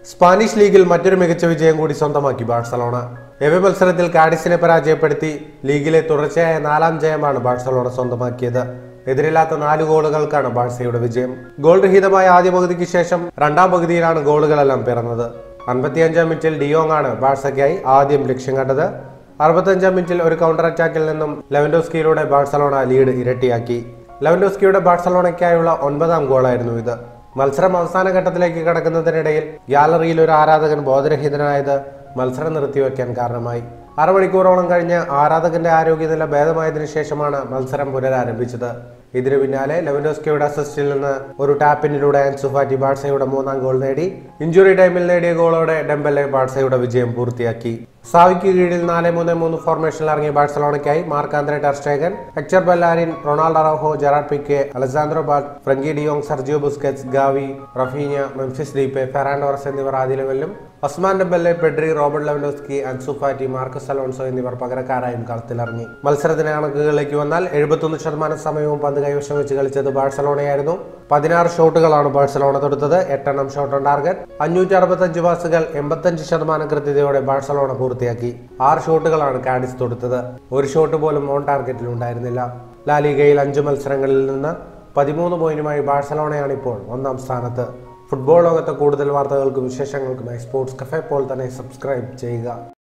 Spanish ലീഗിൽ മറ്റൊരു മികച്ച വിജയം കൂടി സ്വന്തമാക്കി ബാഴ്സലോണ എവേ മത്സരത്തിൽ കാഡിസിനെ പരാജയപ്പെടുത്തി ലീഗിലെ തുടർച്ചയായ നാലാം ജയമാണ് ബാഴ്സലോണ സ്വന്തമാക്കിയത് എതിരില്ലാത്ത നാല് ഗോളുകൾക്കാണ് ബാഴ്സയുടെ വിജയം ഗോൾ രഹിതമായ ആദ്യ പകുതിക്ക് ശേഷം രണ്ടാം പകുതിയിലാണ് ഗോളുകളെല്ലാം പിറന്നത് അൻപത്തിയഞ്ചാം മിനിറ്റിൽ ഡിയോങ് ആണ് ബാഴ്സയ്ക്കായി ആദ്യം ലക്ഷ്യം കണ്ടത് അറുപത്തഞ്ചാം മിനിറ്റിൽ ഒരു കൗണ്ടർ അറ്റാക്കിൽ നിന്നും ലെവൻഡോസ്കിയിലൂടെ ബാഴ്സലോണ ലീഡ് ഇരട്ടിയാക്കി ലെവൻഡോസ്കിയുടെ ബാഴ്സലോണയ്ക്കായുള്ള ഒൻപതാം ഗോളായിരുന്നു ഇത് മത്സരം അവസാന ഘട്ടത്തിലേക്ക് കടക്കുന്നതിനിടയിൽ ഗ്യാലറിയിൽ ഒരു ആരാധകൻ ബോധരഹിതനായത് മത്സരം നിർത്തിവെക്കാൻ കാരണമായി അരമണിക്കൂറോളം കഴിഞ്ഞ് ആരാധകന്റെ ആരോഗ്യനില ഭേദമായതിനു ശേഷമാണ് മത്സരം പുനരാരംഭിച്ചത് ഇതിനു പിന്നാലെ ലെവൻഡോസ്കിയുടെ അസിസ്റ്റിൽ നിന്ന് ഒരു ടാപ്പിനിലൂടെ അൻസു ഫാറ്റി ബാഴ്സയുടെ മൂന്നാം ഗോൾ നേടി ഇഞ്ചുറി ടൈമിൽ നേടിയ ഗോളോടെ ഡെമ്പലെ ബാഴ്സയുടെ വിജയം പൂർത്തിയാക്കി സാവിക്ക് കീഴിൽ നാല് മൂന്ന് മൂന്ന് ഫോർമേഷനിൽ ഇറങ്ങിയ ബാഴ്സലോണയ്ക്കായി Marc Andre ter Stegen Hector Bellerin Ronaldo Araujo Gerard Pique Alessandro Balde Frenkie de Jong Sergio Busquets Gavi Raphinha Memphis Depay Ferran Torres എന്നിവർ ആദ്യ ലെവലിലും Ousmane Dembele Pedri Robert Lewandowski Ansu Fati Marcos Alonso എന്നിവർ പകരക്കാരായും കളത്തിലിറങ്ങി മത്സരത്തിന്റെ കണക്കുകളിലേക്ക് വന്നാൽ എഴുപത്തൊന്ന് ശതമാനം സമയവും പന്ത് കൈവശം വെച്ച് കളിച്ചത് ബാഴ്സലോണയായിരുന്നു പതിനാറ് ഷോട്ടുകളാണ് ബാഴ്സലോണ തൊടുത്തത് എട്ടെണ്ണം ഷോട്ട് ഓൺ ടാർഗറ്റ് അഞ്ഞൂറ്റി അറുപത്തഞ്ച് പാസുകൾ എൺപത്തഞ്ച് ശതമാനം കൃത്യതയോടെ ബാഴ്സലോണ പൂർത്തിയാക്കി ആറ് ഷോട്ടുകളാണ് കാഡിസ് തൊടുത്തത് ഒരു ഷോട്ട് പോലും ഓൺ ടാർഗറ്റിൽ ഉണ്ടായിരുന്നില്ല ലാലിഗയിൽ അഞ്ച് മത്സരങ്ങളിൽ നിന്ന് പതിമൂന്ന് പോയിന്റുമായി ബാഴ്സലോണയാണ് ഇപ്പോൾ ഒന്നാം സ്ഥാനത്ത് ഫുട്ബോൾ ലോകത്തെ കൂടുതൽ വാർത്തകൾക്കും വിശേഷങ്ങൾക്കുമായി സ്പോർട്സ് കഫേ പോൾ തന്നെ സബ്സ്ക്രൈബ് ചെയ്യുക